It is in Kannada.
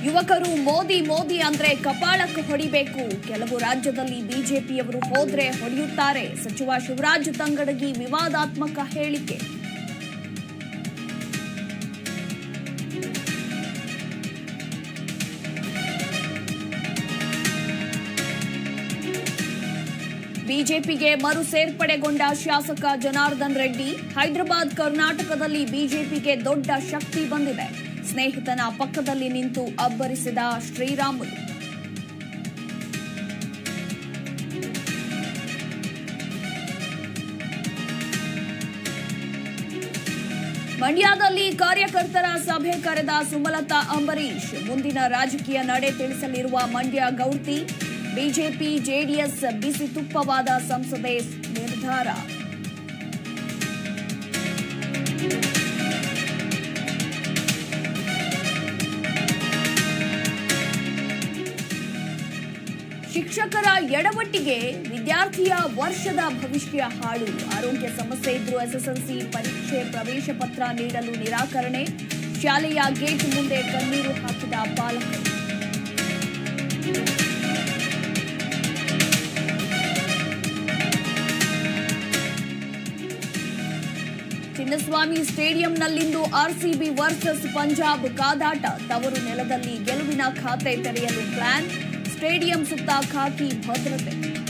ಯುವಕರು ಮೋದಿ ಮೋದಿ ಅಂದ್ರೆ ಕಪಾಳಕ್ಕೆ ಹೊಡಿಬೇಕು ಕೆಲವು ರಾಜ್ಯದಲ್ಲಿ ಬಿಜೆಪಿಯವರು ಹೋದ್ರೆ ಹೊಡೆಯುತ್ತಾರೆ ಸಚಿವ ಶಿವರಾಜ್ ತಂಗಡಗಿ ವಿವಾದಾತ್ಮಕ ಹೇಳಿಕೆ ಬಿಜೆಪಿಗೆ ಮರು ಸೇರ್ಪಡೆಗೊಂಡ ಶಾಸಕ ಜನಾರ್ದನ್ ರೆಡ್ಡಿ ಹೈದರಾಬಾದ್ ಕರ್ನಾಟಕದಲ್ಲಿ ಬಿಜೆಪಿಗೆ ದೊಡ್ಡ ಶಕ್ತಿ ಬಂದಿದೆ ಸ್ನೇಹಿತನ ಪಕ್ಕದಲ್ಲಿ ನಿಂತು ಅಬ್ಬರಿಸಿದ ಶ್ರೀರಾಮುಲು ಮಂಡ್ಯದಲ್ಲಿ ಕಾರ್ಯಕರ್ತರ ಸಭೆ ಕರೆದ ಸುಮಲತಾ ಅಂಬರೀಶ್ ಮುಂದಿನ ರಾಜಕೀಯ ನಡೆ ತಿಳಿಸಲಿರುವ ಮಂಡ್ಯ ಗೌರ್ತಿ ಬಿಜೆಪಿ ಜೆಡಿಎಸ್ ಬಿಸಿ ತುಪ್ಪವಾದ ಸಂಸದೆ ನಿರ್ಧಾರ ಶಿಕ್ಷಕರ ಎಡವಟ್ಟಿಗೆ ವಿದ್ಯಾರ್ಥಿಯ ವರ್ಷದ ಭವಿಷ್ಯ ಹಾಳು ಆರೋಗ್ಯ ಸಮಸ್ಯೆ ಇದ್ರೂ ಎಸ್ಎಸ್ಎಲ್ಸಿ ಪರೀಕ್ಷೆ ಪ್ರವೇಶ ಪತ್ರ ನೀಡಲು ನಿರಾಕರಣೆ ಶಾಲೆಯ ಗೇಟ್ ಮುಂದೆ ಕಣ್ಣೀರು ಹಾಕಿದ ಪಾಲಕರು ಚಿನ್ನಸ್ವಾಮಿ ಸ್ಟೇಡಿಯಂನಲ್ಲಿಂದು ಆರ್ಸಿಬಿ ವರ್ಸಸ್ ಪಂಜಾಬ್ ಕಾದಾಟ ತವರು ನೆಲದಲ್ಲಿ ಗೆಲುವಿನ ಖಾತೆ ತೆರೆಯಲು ಪ್ಲಾನ್ ಸ್ಟೇಡಿಯಂ ಸುತ್ತ ಖಾಕಿ ಭದ್ರತೆ